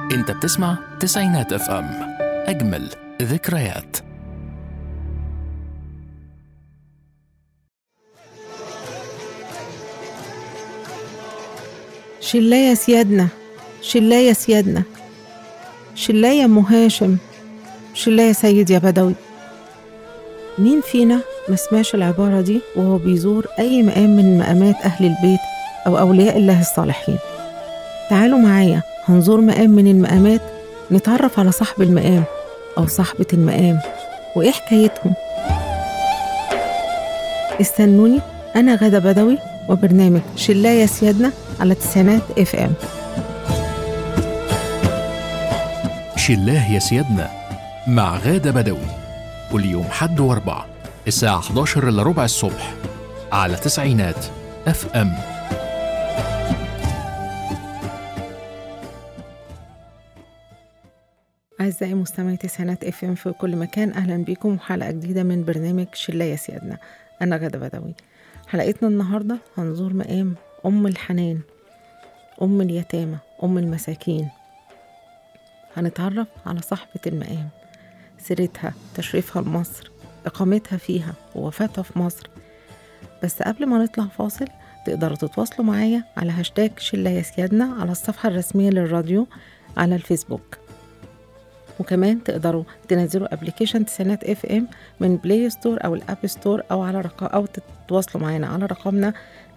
انت بتسمع تسعينات اف ام اجمل ذكريات شلاية سيادنا شلاية سيادنا شلاية أم هاشم شلاية سيد يا بدوي مين فينا ما سمعش العبارة دي وهو بيزور أي مقام من مقامات أهل البيت أو أولياء الله الصالحين تعالوا معايا هنزور مقام من المقامات نتعرف على صاحب المقام أو صاحبة المقام وإيه حكايتهم استنوني أنا غادة بدوي وبرنامج شلاية سيادنا على تسعينات اف ام شلاه يا سيادنا مع غادة بدوي كل يوم حد واربع الساعة 11 إلا ربع الصبح على تسعينات اف ام أعزائي مستمعي تسعينات اف ام في كل مكان أهلا بيكم وحلقة جديدة من برنامج شلاية سيادنا أنا غادة بدوي حلقتنا النهاردة هنزور مقام أم الحنان أم اليتامى أم المساكين هنتعرف على صاحبة المقام سيرتها تشريفها لمصر إقامتها فيها ووفاتها في مصر بس قبل ما نطلع فاصل تقدروا تتواصلوا معايا على هاشتاج شلة سيادنا على الصفحة الرسمية للراديو على الفيسبوك وكمان تقدروا تنزلوا ابلكيشن تسعينات اف ام من بلاي ستور او الاب ستور او على رقم او تتواصلوا معانا على رقمنا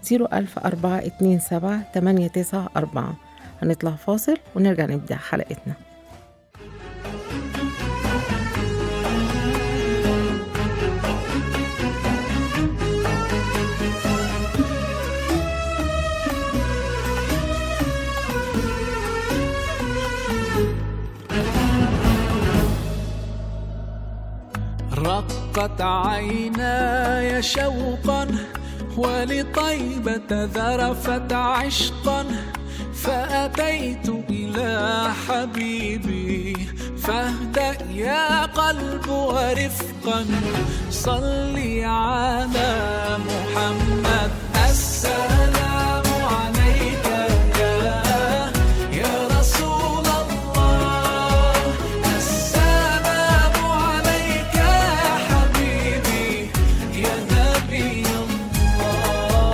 00427 هنطلع فاصل ونرجع نبدأ حلقتنا رقت عيناي شوقا ولطيبة ذرفت عشقا فأتيت إلى حبيبي فاهدأ يا قلب ورفقا صلي على محمد السلام عليك يا يا رسول الله السلام عليك يا حبيبي يا نبي الله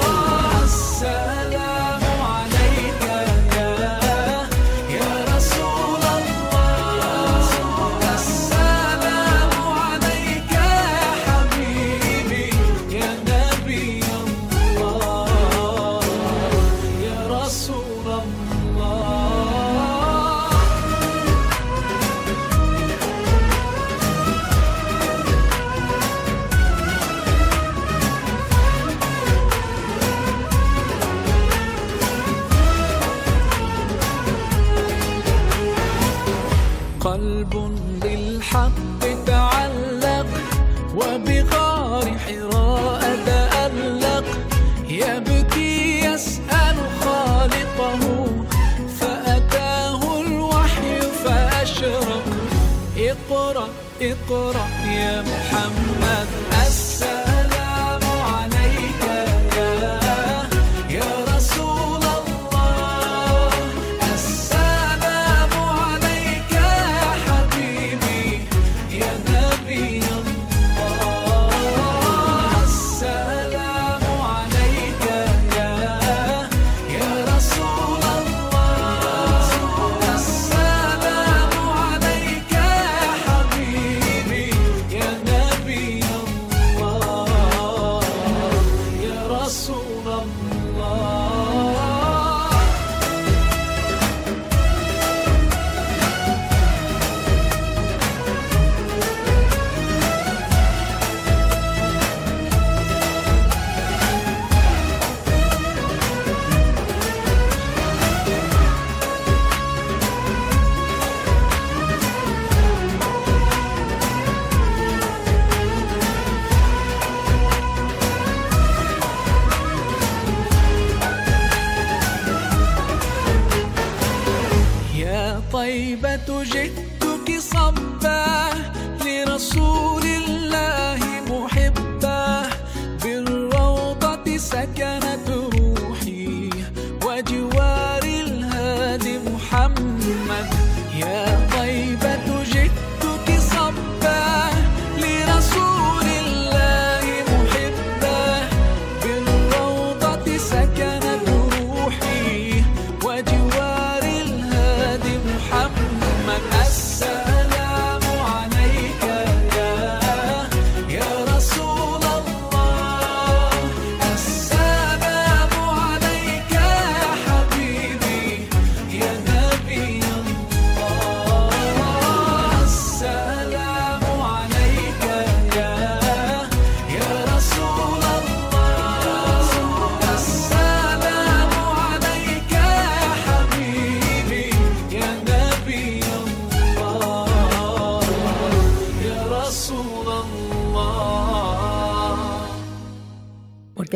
السلام عليك يا يا رسول الله السلام عليك يا حبيبي يا نبي الله يا رسول الله قلب بالحق تعلق وبغار حراء تألق يبكي يسأل خالقه فأتاه الوحي فأشرق اقرأ اقرأ يا محمد السلام عليك يا يا رسول الله السلام عليك يا حبيبي يا نبي الله السلام عليك يا يا رسول الله السلام عليك يا حبيبي يا نبي الله يا رسول الله يا طيبة جئتك صبا لرسول الله محبا بالروضة سكنت روحي وجوار الهادي محمد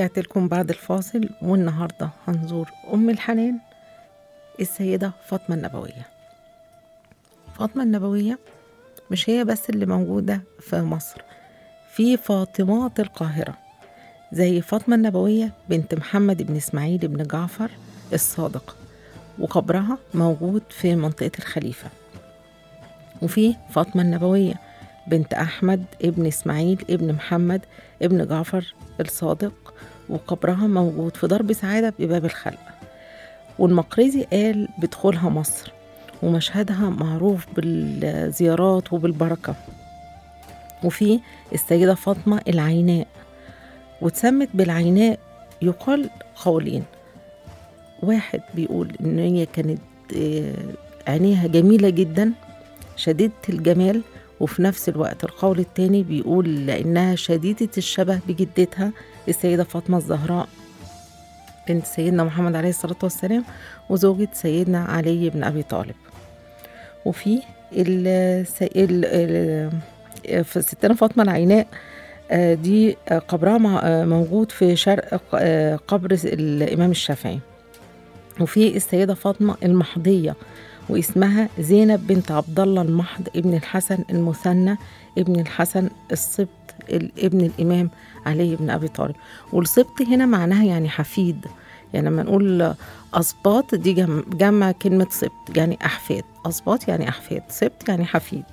ورجعت لكم بعد الفاصل والنهاردة هنزور أم الحنان السيدة فاطمة النبوية فاطمة النبوية مش هي بس اللي موجودة في مصر في فاطمات القاهرة زي فاطمة النبوية بنت محمد بن إسماعيل بن جعفر الصادق وقبرها موجود في منطقة الخليفة وفي فاطمة النبوية بنت أحمد ابن إسماعيل ابن محمد ابن جعفر الصادق وقبرها موجود في درب سعادة بباب الخلق والمقريزي قال بدخولها مصر ومشهدها معروف بالزيارات وبالبركة وفي السيدة فاطمة العيناء واتسمت بالعيناء يقال قولين واحد بيقول إن هي كانت آه، عينيها جميلة جدا شديدة الجمال وفي نفس الوقت القول التاني بيقول لأنها شديدة الشبه بجدتها السيدة فاطمة الزهراء بنت سيدنا محمد عليه الصلاة والسلام وزوجة سيدنا علي بن أبي طالب وفي ال ال ال في ستنا فاطمة العيناء آه، دي آه، قبرها مع- آه، موجود في شرق آه، قبر الإمام الشافعي وفي السيدة فاطمة المحضية واسمها زينب بنت عبد الله المحض ابن الحسن المثنى ابن الحسن السبط ال- ابن الإمام علي بن أبي طالب والسبط هنا معناها يعني حفيد يعني لما نقول أسباط دي جم- جمع كلمة سبط يعني أحفاد أسباط يعني أحفاد سبط يعني حفيد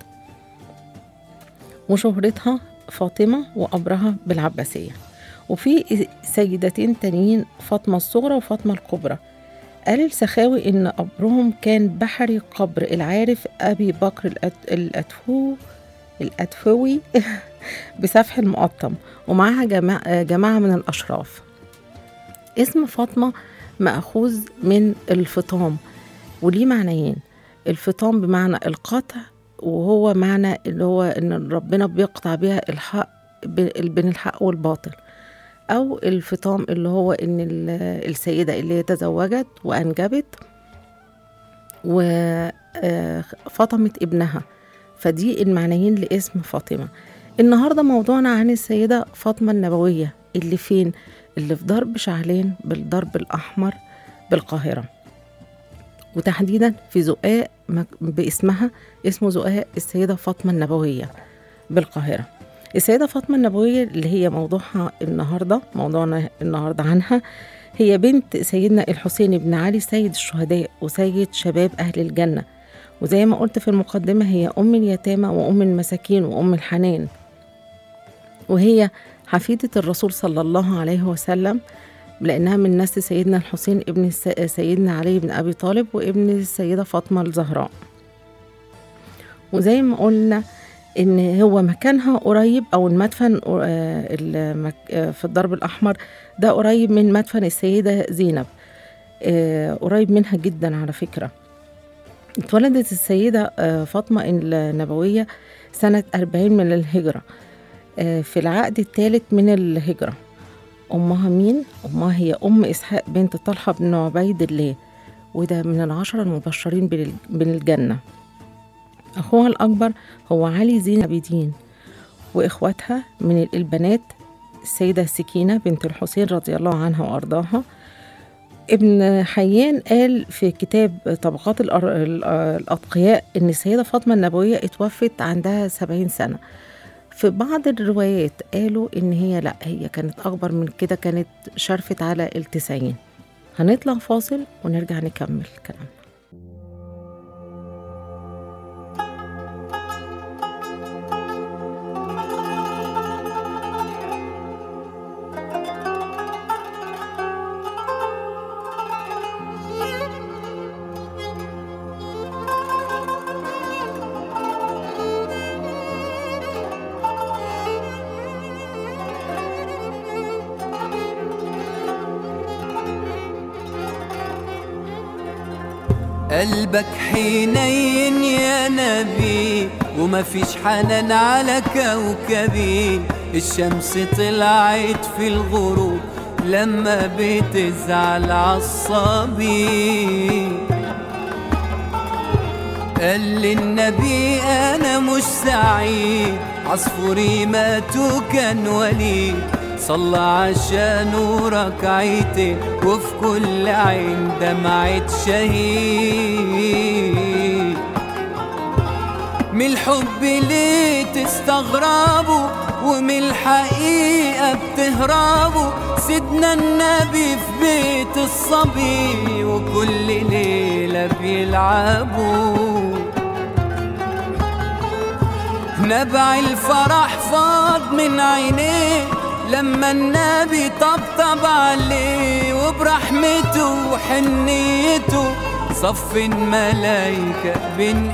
وشهرتها فاطمة وقبرها بالعباسية وفي سيدتين تانيين فاطمة الصغرى وفاطمة الكبرى قال السخاوي إن قبرهم كان بحري قبر العارف أبي بكر الأت- الأتفو الأتفوي بسفح المقطم ومعها جماعة, جماعة من الأشراف اسم فاطمة مأخوذ من الفطام وليه معنيين الفطام بمعنى القطع وهو معنى اللي هو ان ربنا بيقطع بيها الحق ب- بين الحق والباطل او الفطام اللي هو ان ال- السيده اللي هي تزوجت وانجبت وفطمت ابنها فدي المعنيين لاسم فاطمه النهارده موضوعنا عن السيده فاطمه النبويه اللي فين اللي في ضرب شعلين بالضرب الاحمر بالقاهره وتحديدا في زقاق مك- باسمها اسمه زقاق السيدة فاطمة النبوية بالقاهرة السيدة فاطمة النبوية اللي هي موضوعها النهاردة موضوعنا النهاردة عنها هي بنت سيدنا الحسين بن علي سيد الشهداء وسيد شباب أهل الجنة وزي ما قلت في المقدمة هي أم اليتامى وأم المساكين وأم الحنان وهي حفيدة الرسول صلى الله عليه وسلم لأنها من نسل سيدنا الحسين ابن الس- سيدنا علي بن أبي طالب وابن السيدة فاطمة الزهراء وزي ما قلنا إن هو مكانها قريب أو المدفن آه، المك- آه، في الضرب الأحمر ده قريب من مدفن السيدة زينب آه، قريب منها جدا على فكرة اتولدت السيدة آه، فاطمة النبوية سنة 40 من الهجرة آه، في العقد الثالث من الهجرة أمها مين؟ أمها هي أم إسحاق بنت طلحة بن عبيد الله وده من العشرة المبشرين بال- بالجنة أخوها الأكبر هو علي زين العابدين وإخواتها من البنات السيدة سكينة بنت الحسين رضي الله عنها وأرضاها ابن حيان قال في كتاب طبقات الأر- ال- الأتقياء إن السيدة فاطمة النبوية اتوفت عندها سبعين سنة في بعض الروايات قالوا إن هي لأ هي كانت أكبر من كده كانت شرفت على التسعين هنطلع فاصل ونرجع نكمل كلام قلبك حنين يا نبي وما فيش حنان على كوكبي الشمس طلعت في الغروب لما بتزعل عالصبي قال للنبي انا مش سعيد عصفوري مات وكان وليد صلى عشان ركعتين وفي كل عين دمعة شهيد من الحب ليه تستغربوا ومن الحقيقة بتهربوا سيدنا النبي في بيت الصبي وكل ليلة بيلعبوا نبع الفرح فاض من عينيه لما النبي طبطب عليه وبرحمته وحنيته صف الملايكة بين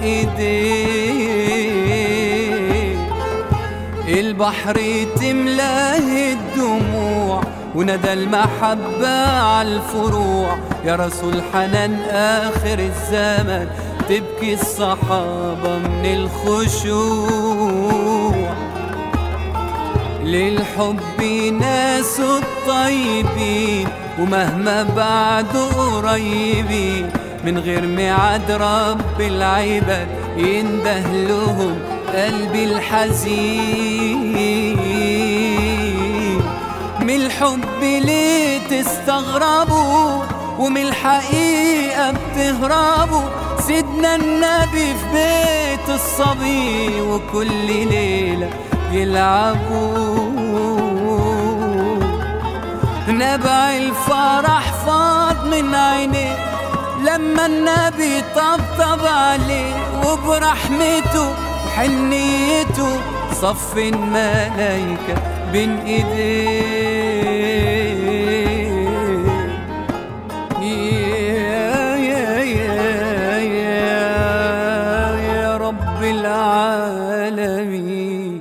ايديه البحر تملاه الدموع وندى المحبة على الفروع يا رسول حنان آخر الزمن تبكي الصحابة من الخشوع للحب ناس الطيبين ومهما بعدوا قريبين من غير ميعاد رب العباد ينده لهم قلبي الحزين من الحب ليه تستغربوا ومن الحقيقة بتهربوا سيدنا النبي في بيت الصبي وكل ليلة يلعبوا نبع الفرح فاض من عينيه لما النبي طبطب عليه وبرحمته وحنيته صف الملايكة بين ايديه يا يا يا يا يا رب العالمين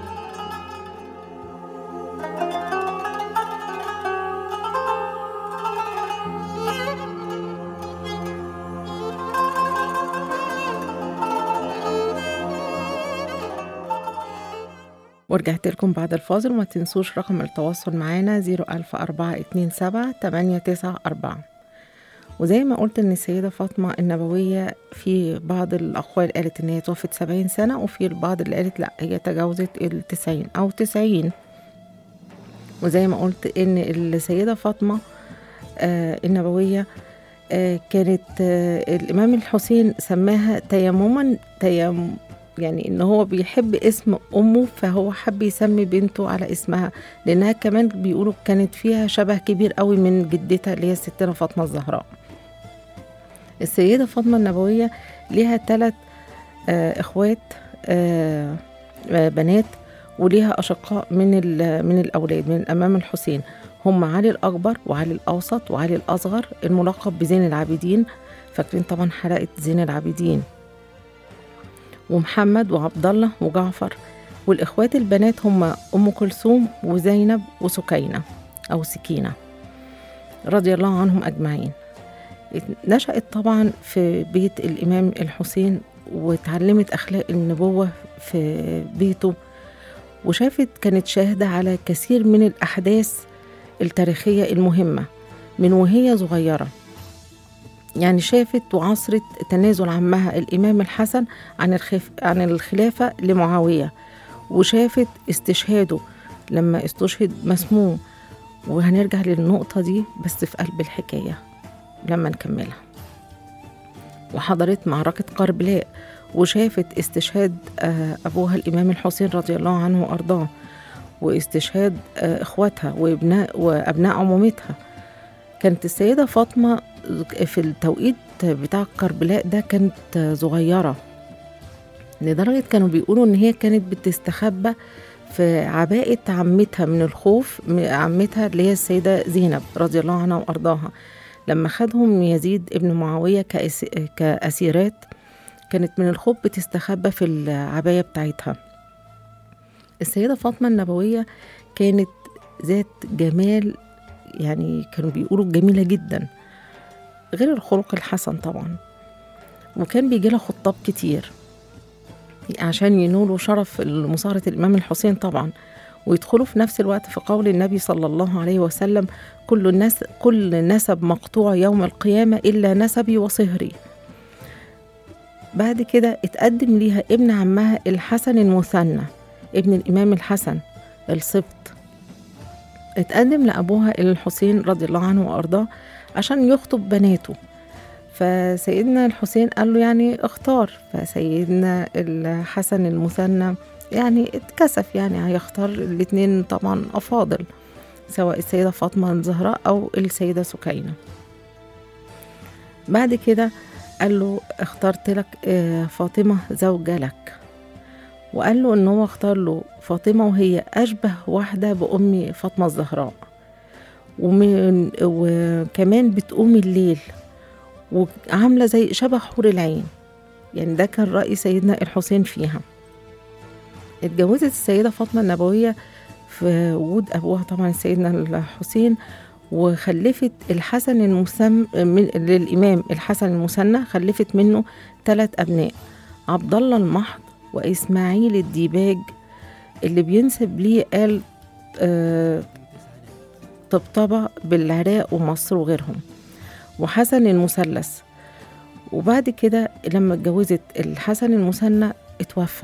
ورجعت لكم بعد الفاصل وما تنسوش رقم التواصل معانا 00427 894 وزي ما قلت ان السيدة فاطمة النبوية في بعض الأقوال قالت ان هي توفت 70 سنة وفي البعض اللي قالت لا هي تجاوزت ال 90 أو 90 وزي ما قلت ان السيدة فاطمة آه النبوية آه كانت آه الإمام الحسين سماها تيمما تيم يعني ان هو بيحب اسم امه فهو حب يسمي بنته على اسمها لانها كمان بيقولوا كانت فيها شبه كبير قوي من جدتها اللي هي ستنا فاطمه الزهراء السيده فاطمه النبويه ليها ثلاث آه اخوات آه آه بنات وليها اشقاء من ال- من الاولاد من الامام الحسين هم علي الاكبر وعلي الاوسط وعلي الاصغر الملقب بزين العابدين فاكرين طبعا حلقه زين العابدين ومحمد وعبد الله وجعفر والاخوات البنات هم ام كلثوم وزينب وسكينه او سكينه رضي الله عنهم اجمعين نشأت طبعا في بيت الامام الحسين وتعلمت اخلاق النبوه في بيته وشافت كانت شاهده على كثير من الاحداث التاريخيه المهمه من وهي صغيره يعني شافت وعصرت تنازل عمها الإمام الحسن عن الخف عن الخلافة لمعاوية وشافت استشهاده لما استشهد مسموم وهنرجع للنقطة دي بس في قلب الحكاية لما نكملها وحضرت معركة قربلاء وشافت استشهاد آه، أبوها الإمام الحسين رضي الله عنه وأرضاه واستشهاد آه، إخواتها وابناء وأبناء عمومتها كانت السيدة فاطمة في التوقيت بتاع كربلاء ده كانت صغيرة لدرجة كانوا بيقولوا إن هي كانت بتستخبى في عباءة عمتها من الخوف م- عمتها اللي هي السيدة زينب رضي الله عنها وأرضاها لما خدهم يزيد ابن معاوية كأس- كأسيرات كانت من الخوف بتستخبى في العباية بتاعتها السيدة فاطمة النبوية كانت ذات جمال يعني كانوا بيقولوا جميلة جدا غير الخلق الحسن طبعا وكان بيجي لها خطاب كتير عشان ينولوا شرف مصارة الإمام الحسين طبعا ويدخلوا في نفس الوقت في قول النبي صلى الله عليه وسلم كل الناس كل نسب مقطوع يوم القيامة إلا نسبي وصهري بعد كده اتقدم ليها ابن عمها الحسن المثنى ابن الإمام الحسن السبط اتقدم لأبوها الحسين رضي الله عنه وأرضاه عشان يخطب بناته فسيدنا الحسين قال له يعني اختار فسيدنا الحسن المثنى يعني اتكسف يعني هيختار الاتنين طبعا أفاضل سواء السيدة فاطمة الزهراء أو السيدة سكينة بعد كده قال له اخترت لك آه، فاطمة زوجة لك وقال له ان هو اختار له فاطمة وهي أشبه واحدة بأم فاطمة الزهراء ومن وكمان بتقوم الليل وعاملة زي شبه حور العين يعني ده كان رأي سيدنا الحسين فيها اتجوزت السيدة فاطمة النبوية في وجود أبوها طبعا سيدنا الحسين وخلفت الحسن المسم من للإمام الحسن المثنى خلفت منه ثلاث أبناء عبد الله المحض وإسماعيل الديباج اللي بينسب ليه قال آه طبطبة بالعراق ومصر وغيرهم وحسن المثلث وبعد كده لما اتجوزت الحسن المثنى اتوفى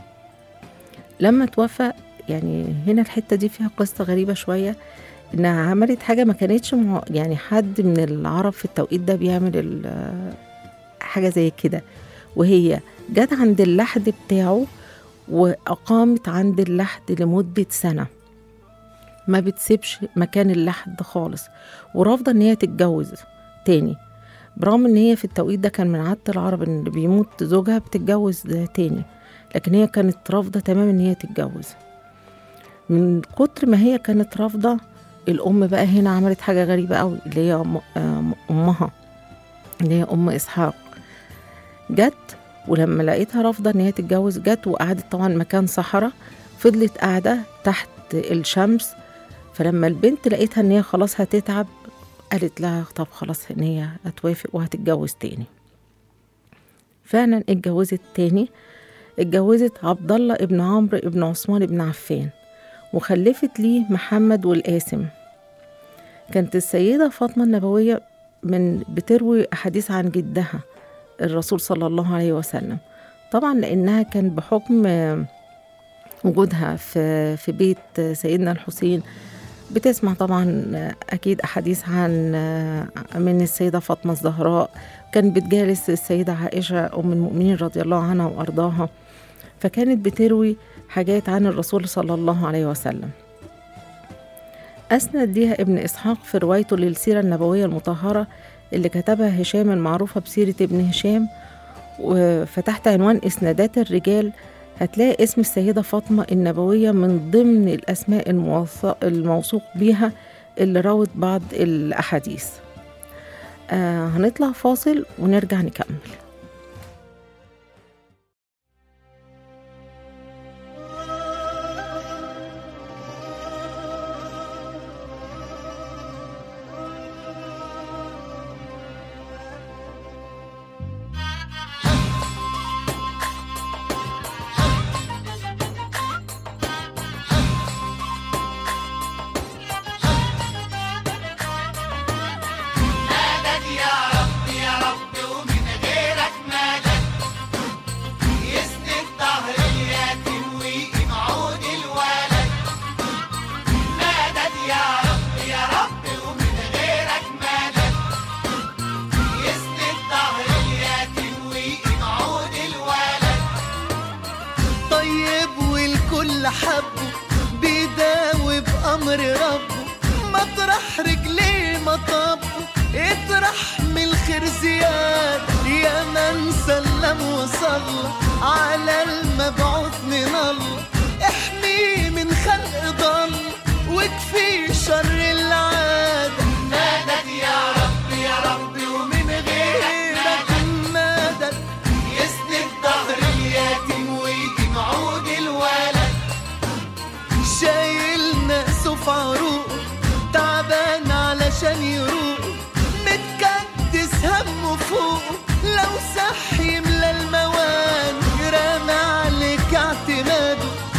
لما توفى يعني هنا الحتة دي فيها قصة غريبة شوية إنها عملت حاجة ما كانتش مع يعني حد من العرب في التوقيت ده بيعمل ال- حاجة زي كده وهي جت عند اللحد بتاعه وأقامت عند اللحد لمدة سنة ما بتسيبش مكان اللحد خالص ورافضة إن هي تتجوز تاني برغم إن هي في التوقيت ده كان من عادة العرب إن اللي بيموت زوجها بتتجوز تاني لكن هي كانت رافضة تماما إن هي تتجوز من كتر ما هي كانت رافضة الأم بقى هنا عملت حاجة غريبة قوي اللي هي أم- آم- أمها اللي هي أم إسحاق جت ولما لقيتها رافضة إن هي تتجوز جت وقعدت طبعا مكان صحراء فضلت قاعدة تحت الشمس فلما البنت لقيتها إن هي خلاص هتتعب قالت لها طب خلاص إن هي هتوافق وهتتجوز تاني فعلا اتجوزت تاني اتجوزت عبد الله ابن عمرو ابن عثمان ابن عفان وخلفت ليه محمد والقاسم كانت السيدة فاطمة النبوية من بتروي أحاديث عن جدها الرسول صلى الله عليه وسلم طبعا لأنها كان بحكم آه، وجودها في في بيت سيدنا الحسين بتسمع طبعا آه، أكيد أحاديث عن آه، من السيدة فاطمة الزهراء كانت بتجالس السيدة عائشة أم المؤمنين رضي الله عنها وأرضاها فكانت بتروي حاجات عن الرسول صلى الله عليه وسلم أسند ليها ابن إسحاق في روايته للسيرة النبوية المطهرة اللي كتبها هشام المعروفة بسيرة ابن هشام وفتحت عنوان إسنادات الرجال هتلاقي اسم السيدة فاطمة النبوية من ضمن الأسماء الموث- الموثوق بيها اللي روت بعض الأحاديث آه هنطلع فاصل ونرجع نكمل مدد يا رب يا رب ومن غيرك مدد يسند ظهر اليتيم ويقيم عود الولد مدد يا رب يا رب ومن غيرك مدد يسند ظهر اليتيم ويقيم عود الولد طيب والكل حبه بيداوي بأمر ربه مطرح رجليه مطبه اطرح من الخير زياد يا من سلم وصلى على المبعوث من الله احميه من خلق ضل واكفي شر العادة مدد يا رب يا رب ومن غيرك غيرك مدد يسند ظهر اليتيم ويقيم عود الولد شايل ناسه في عروقه تعبان علشان يروق متكدس همه فوقه لو صح يملى الموان رامي عليك اعتماده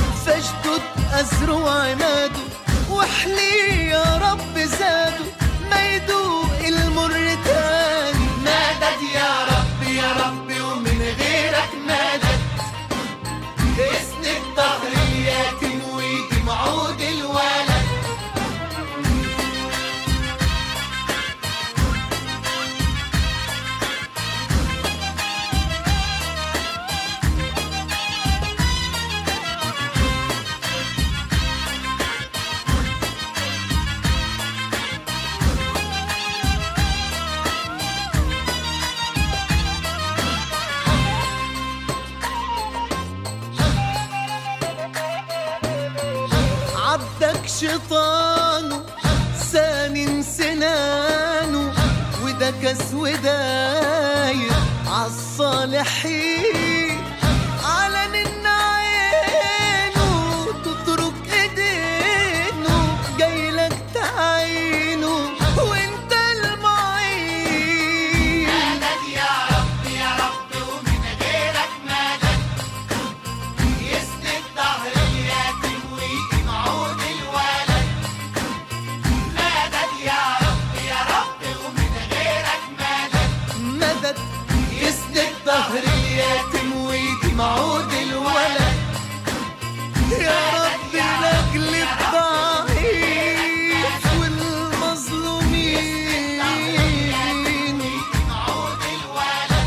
شيطانه سانن سنانه وده كاس وداير عالصالحين علن إن عينه تترك ايدينه جايلك تعينه وانت المعين مدد يا رب يا رب ومن غيرك مدد يسند ظهر اليتيم ويقيم عود الولد مدد يا رب يا رب ومن غيرك مدد مدد يسند ظهر اليتيم ويدي معود الولد يا رب لاجل الضعيف والمظلومين عود الولد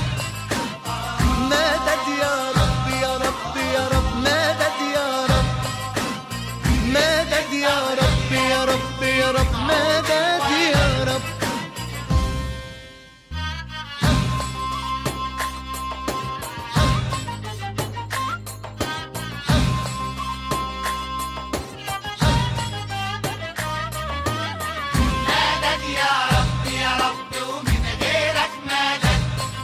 مدد يا رب يا رب يا رب مدد يا رب مدد يا رب يا رب يا رب مدد يا رب مدد يا رب يا رب ومن غيرك مدد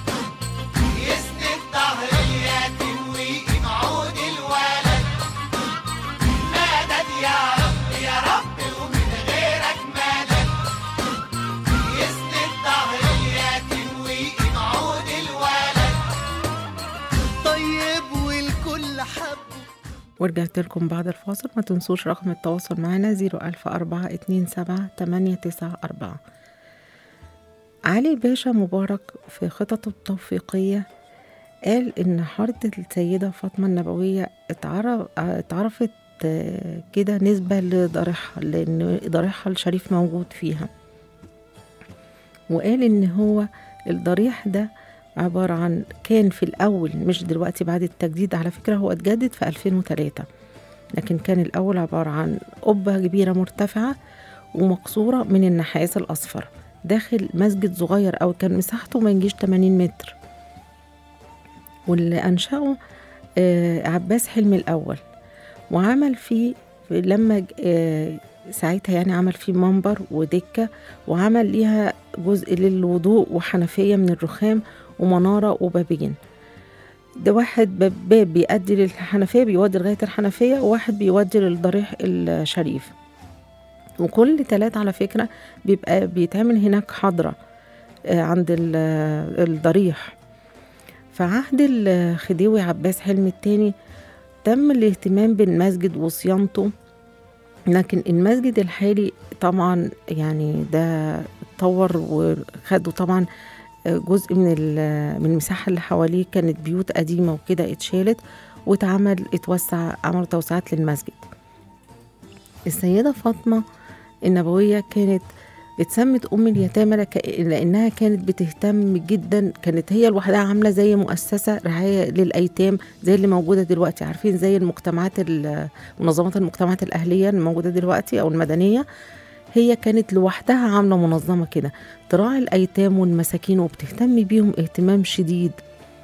يسند ظهر اليتيم ويقيم عود الولد مدد يا رب يا رب ومن غيرك مدد يسند ظهر اليتيم ويقيم عود الولد طيب والكل حبه ورجعت لكم بعد الفاصل ما تنسوش رقم التواصل معنا 010427894 علي باشا مبارك في خططه التوفيقية قال إن حارة السيدة فاطمة النبوية اتعرف اتعرفت آه، كده نسبة لضريحها لأن ضريحها الشريف موجود فيها وقال إن هو الضريح ده عبارة عن كان في الأول مش دلوقتي بعد التجديد على فكرة هو اتجدد في 2003 لكن كان الأول عبارة عن قبة كبيرة مرتفعة ومقصورة من النحاس الأصفر داخل مسجد صغير أو كان مساحته ما يجيش 80 متر واللي أنشأه آه، عباس حلمي الأول وعمل فيه لما ج- آه، ساعتها يعني عمل فيه منبر ودكة وعمل ليها جزء للوضوء وحنفية من الرخام ومنارة وبابين ده واحد باب باب بيؤدي للحنفية بيودي لغاية الحنفية وواحد بيودي للضريح الشريف وكل تلاتة على فكرة بيبقى بيتعمل هناك حضرة آه، عند ال- آه، الضريح في عهد الخديوي عباس حلمي التاني تم الاهتمام بالمسجد وصيانته لكن المسجد الحالي طبعا يعني ده اتطور وخدوا طبعا جزء من ال- من المساحة اللي حواليه كانت بيوت قديمة وكده اتشالت واتعمل اتوسع عملوا توسعات للمسجد السيدة فاطمة النبوية كانت اتسمت أم اليتامى لك- لأنها كانت بتهتم جدا كانت هي لوحدها عاملة زي مؤسسة رعاية للأيتام زي اللي موجودة دلوقتي عارفين زي المجتمعات ال- منظمات المجتمعات الأهلية الموجودة دلوقتي أو المدنية هي كانت لوحدها عاملة منظمة كده تراعي الأيتام والمساكين وبتهتم بيهم اهتمام شديد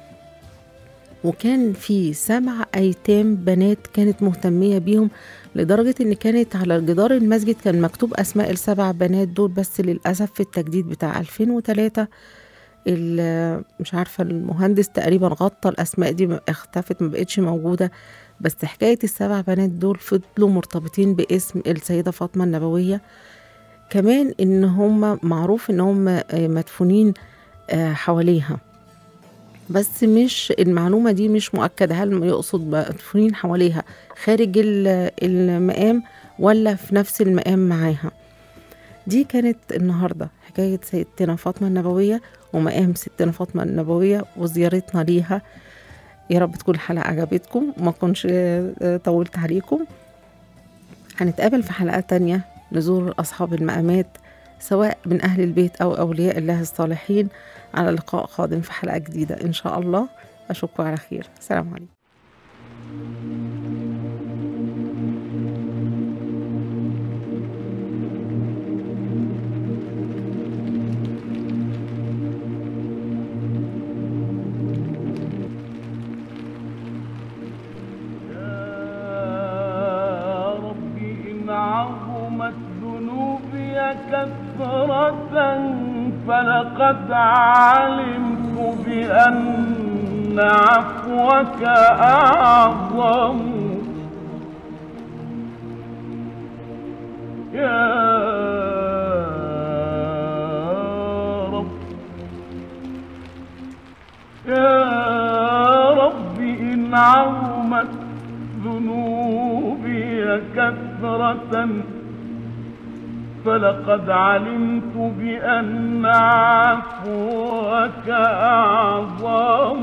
وكان في سبع أيتام بنات كانت مهتمية بيهم لدرجة إن كانت على جدار المسجد كان مكتوب أسماء السبع بنات دول بس للأسف في التجديد بتاع 2003 ال- مش عارفة المهندس تقريبا غطى الأسماء دي ما- اختفت ما بقتش موجودة بس حكاية السبع بنات دول فضلوا مرتبطين باسم السيدة فاطمة النبوية كمان إن هم معروف إن هم آه، مدفونين آه، حواليها بس مش المعلومة دي مش مؤكدة هل يقصد مدفونين حواليها خارج ال- المقام ولا في نفس المقام معاها دي كانت النهاردة حكاية سيدتنا فاطمة النبوية ومقام ستنا فاطمة النبوية وزيارتنا ليها يا رب تكون الحلقة عجبتكم وما كنش آه، طولت عليكم هنتقابل في حلقات تانية نزور أصحاب المقامات سواء من أهل البيت أو أولياء الله الصالحين على لقاء قادم في حلقة جديدة إن شاء الله أشوفكم على خير السلام عليكم يا ربي معه فلقد علمت بأن عفوك أعظم يا رب يا رب إن عظمت ذنوبي كثرة فلقد علمت بأن عفوك أعظم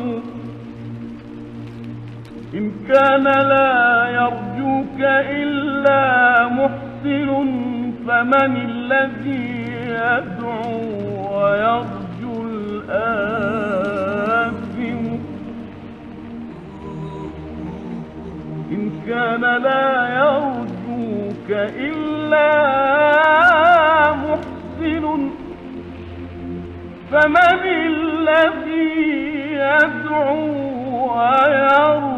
إن كان لا يرجوك إلا محسن فمن الذي يدعو ويرجو الآثم إن كان لا يرجوك إلا محسن فمن الذي يدعو ويرجو